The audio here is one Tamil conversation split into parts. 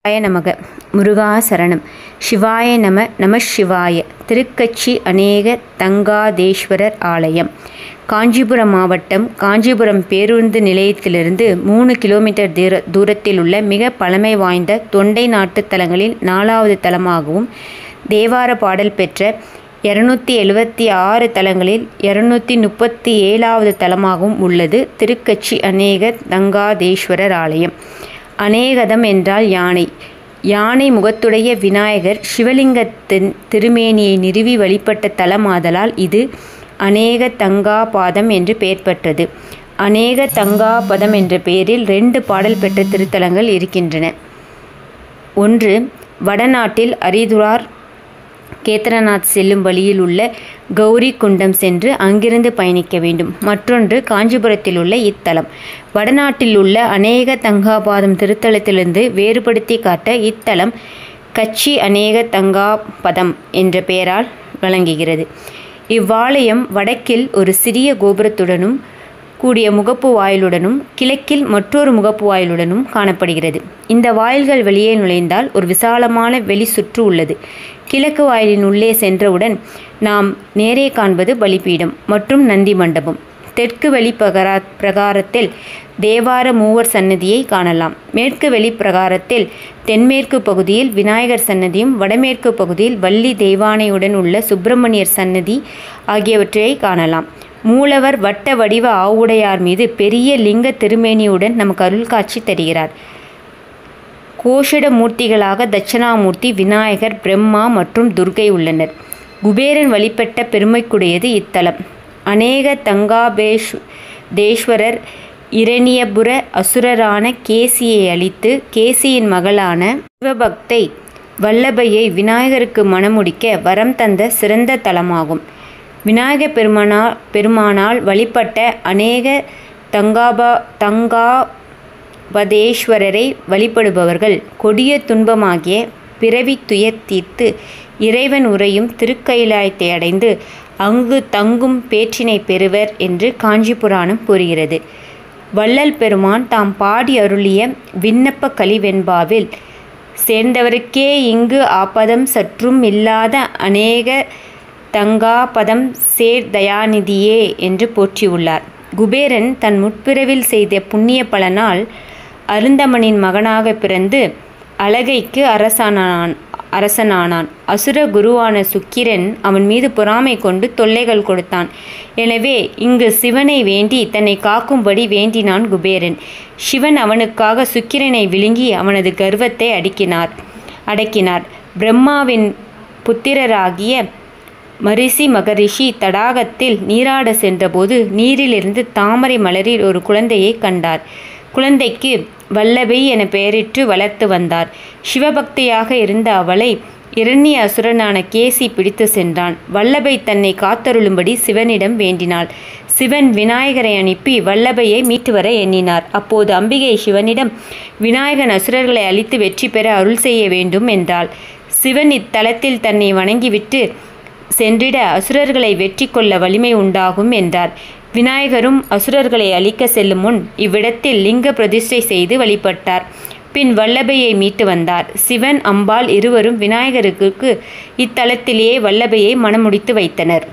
சிவாய நமக முருகா சரணம் சிவாய நம நம சிவாய திருக்கட்சி அநேக தங்காதேஸ்வரர் ஆலயம் காஞ்சிபுரம் மாவட்டம் காஞ்சிபுரம் பேருந்து நிலையத்திலிருந்து மூணு கிலோமீட்டர் தூர தூரத்தில் உள்ள மிக பழமை வாய்ந்த தொண்டை நாட்டு தலங்களில் நாலாவது தலமாகவும் தேவார பாடல் பெற்ற இரநூத்தி எழுபத்தி ஆறு தலங்களில் இரநூத்தி முப்பத்தி ஏழாவது தலமாகவும் உள்ளது திருக்கட்சி அநேக தங்காதேஸ்வரர் ஆலயம் அநேகதம் என்றால் யானை யானை முகத்துடைய விநாயகர் சிவலிங்கத்தின் திருமேனியை நிறுவி வழிபட்ட தலமாதலால் இது அநேக தங்காபாதம் என்று பெயர் பெற்றது அநேக தங்காபதம் என்ற பெயரில் ரெண்டு பாடல் பெற்ற திருத்தலங்கள் இருக்கின்றன ஒன்று வடநாட்டில் அரிதுரார் கேத்ரநாத் செல்லும் வழியில் உள்ள கௌரி குண்டம் சென்று அங்கிருந்து பயணிக்க வேண்டும் மற்றொன்று காஞ்சிபுரத்தில் உள்ள இத்தலம் வடநாட்டில் உள்ள அநேக தங்காபாதம் திருத்தலத்திலிருந்து வேறுபடுத்தி காட்ட இத்தலம் கச்சி அநேக தங்காபதம் என்ற பெயரால் வழங்குகிறது இவ்வாலயம் வடக்கில் ஒரு சிறிய கோபுரத்துடனும் கூடிய முகப்பு வாயிலுடனும் கிழக்கில் மற்றொரு முகப்பு வாயிலுடனும் காணப்படுகிறது இந்த வாயில்கள் வெளியே நுழைந்தால் ஒரு விசாலமான வெளி சுற்று உள்ளது கிழக்கு வாயிலின் உள்ளே சென்றவுடன் நாம் நேரே காண்பது பலிபீடம் மற்றும் நந்தி மண்டபம் தெற்கு வெளி பிரகார பிரகாரத்தில் தேவார மூவர் சன்னதியை காணலாம் மேற்கு வெளி பிரகாரத்தில் தென்மேற்கு பகுதியில் விநாயகர் சன்னதியும் வடமேற்கு பகுதியில் வள்ளி தெய்வானையுடன் உள்ள சுப்பிரமணியர் சன்னதி ஆகியவற்றை காணலாம் மூலவர் வட்ட வடிவ ஆவுடையார் மீது பெரிய லிங்க திருமேனியுடன் நமக்கு அருள் காட்சி தருகிறார் கோஷட மூர்த்திகளாக தட்சணாமூர்த்தி விநாயகர் பிரம்மா மற்றும் துர்கை உள்ளனர் குபேரன் வழிபட்ட பெருமைக்குடையது இத்தலம் அநேக தங்காபேஷ் தேஸ்வரர் இரணியபுர அசுரரான கேசியை அழித்து கேசியின் மகளான சிவபக்தை வல்லபையை விநாயகருக்கு மணமுடிக்க வரம் தந்த சிறந்த தலமாகும் விநாயக பெருமானா பெருமானால் வழிபட்ட அநேக தங்காபா தங்காபதேஸ்வரரை வழிபடுபவர்கள் கொடிய துன்பமாகிய பிறவி துயர் தீர்த்து இறைவன் உரையும் திருக்கைலாயத்தை அடைந்து அங்கு தங்கும் பேற்றினை பெறுவர் என்று காஞ்சி புராணம் கூறுகிறது வள்ளல் பெருமான் தாம் பாடி அருளிய விண்ணப்ப கலிவெண்பாவில் சேர்ந்தவருக்கே இங்கு ஆப்பதம் சற்றும் இல்லாத அநேக தங்காபதம் சேர் தயாநிதியே என்று போற்றியுள்ளார் குபேரன் தன் முற்பிறவில் செய்த புண்ணிய பலனால் அருந்தமனின் மகனாக பிறந்து அழகைக்கு அரசனானான் அரசனானான் அசுர குருவான சுக்கிரன் அவன் மீது பொறாமை கொண்டு தொல்லைகள் கொடுத்தான் எனவே இங்கு சிவனை வேண்டி தன்னை காக்கும்படி வேண்டினான் குபேரன் சிவன் அவனுக்காக சுக்கிரனை விழுங்கி அவனது கர்வத்தை அடக்கினார் அடக்கினார் பிரம்மாவின் புத்திரராகிய மரிசி மகரிஷி தடாகத்தில் நீராட சென்றபோது நீரிலிருந்து தாமரை மலரில் ஒரு குழந்தையை கண்டார் குழந்தைக்கு வல்லபை என பெயரிட்டு வளர்த்து வந்தார் சிவபக்தியாக இருந்த அவளை இரண்ய அசுரனான கேசி பிடித்து சென்றான் வல்லபை தன்னை காத்தருளும்படி சிவனிடம் வேண்டினாள் சிவன் விநாயகரை அனுப்பி வல்லபையை மீட்டு வர எண்ணினார் அப்போது அம்பிகை சிவனிடம் விநாயகன் அசுரர்களை அழித்து வெற்றி பெற அருள் செய்ய வேண்டும் என்றாள் சிவன் இத்தலத்தில் தன்னை வணங்கிவிட்டு சென்றிட அசுரர்களை வெற்றி கொள்ள வலிமை உண்டாகும் என்றார் விநாயகரும் அசுரர்களை அழிக்க செல்லும் முன் இவ்விடத்தில் லிங்க பிரதிஷ்டை செய்து வழிபட்டார் பின் வல்லபையை மீட்டு வந்தார் சிவன் அம்பாள் இருவரும் விநாயகருக்கு இத்தலத்திலேயே வல்லபையை மணமுடித்து வைத்தனர்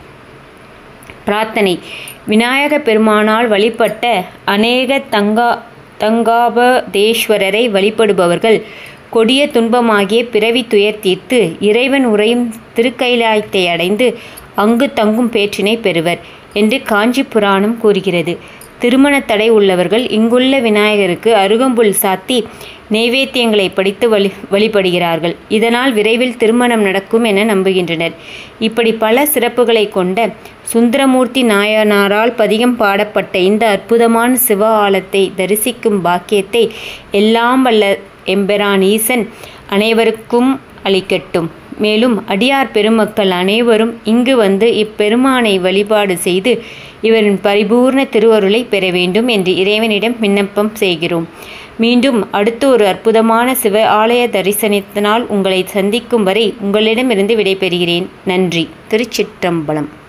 பிரார்த்தனை விநாயக பெருமானால் வழிபட்ட அநேக தங்கா தங்காபதேஸ்வரரை வழிபடுபவர்கள் கொடிய துன்பமாகிய பிறவி துயர் தீர்த்து இறைவன் உரையும் திருக்கைலாயத்தை அடைந்து அங்கு தங்கும் பேற்றினை பெறுவர் என்று காஞ்சி புராணம் கூறுகிறது திருமண தடை உள்ளவர்கள் இங்குள்ள விநாயகருக்கு அருகம்புல் சாத்தி நெய்வேத்தியங்களை படித்து வழி வழிபடுகிறார்கள் இதனால் விரைவில் திருமணம் நடக்கும் என நம்புகின்றனர் இப்படி பல சிறப்புகளை கொண்ட சுந்தரமூர்த்தி நாயனாரால் பதிகம் பாடப்பட்ட இந்த அற்புதமான சிவ ஆலத்தை தரிசிக்கும் பாக்கியத்தை எல்லாம் வல்ல எம்பெரான் ஈசன் அனைவருக்கும் அளிக்கட்டும் மேலும் அடியார் பெருமக்கள் அனைவரும் இங்கு வந்து இப்பெருமானை வழிபாடு செய்து இவரின் பரிபூர்ண திருவருளை பெற வேண்டும் என்று இறைவனிடம் விண்ணப்பம் செய்கிறோம் மீண்டும் அடுத்து ஒரு அற்புதமான சிவ ஆலய தரிசனத்தினால் உங்களை சந்திக்கும் வரை உங்களிடமிருந்து விடைபெறுகிறேன் நன்றி திருச்சிற்றம்பலம்